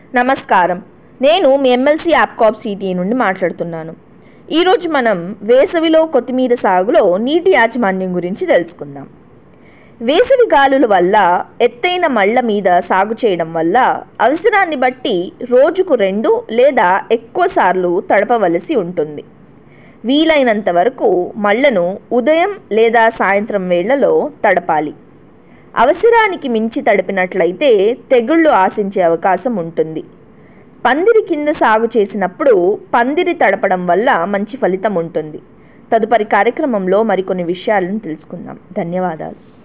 నమస్కారం నేను మీ MLC యాప్కాప్ city నుండి మాట్లాడుతున్నాను ఈరోజు మనం వేసవిలో కొత్తిమీర సాగులో నీటి యాజమాన్యం గురించి తెలుసుకుందాం వేసవి గాలుల వల్ల ఎత్తైన మళ్ళ మీద సాగు చేయడం వల్ల అవసరాన్ని బట్టి రోజుకు రెండు లేదా ఎక్కువ సార్లు తడపవలసి ఉంటుంది వీలైనంత వరకు మళ్ళను ఉదయం లేదా సాయంత్రం వేళలో తడపాలి అవసరానికి మించి తడిపినట్లయితే తెగుళ్ళు ఆశించే అవకాశం ఉంటుంది పందిరి కింద సాగు చేసినప్పుడు పందిరి తడపడం వల్ల మంచి ఫలితం ఉంటుంది తదుపరి కార్యక్రమంలో మరికొన్ని విషయాలను తెలుసుకుందాం ధన్యవాదాలు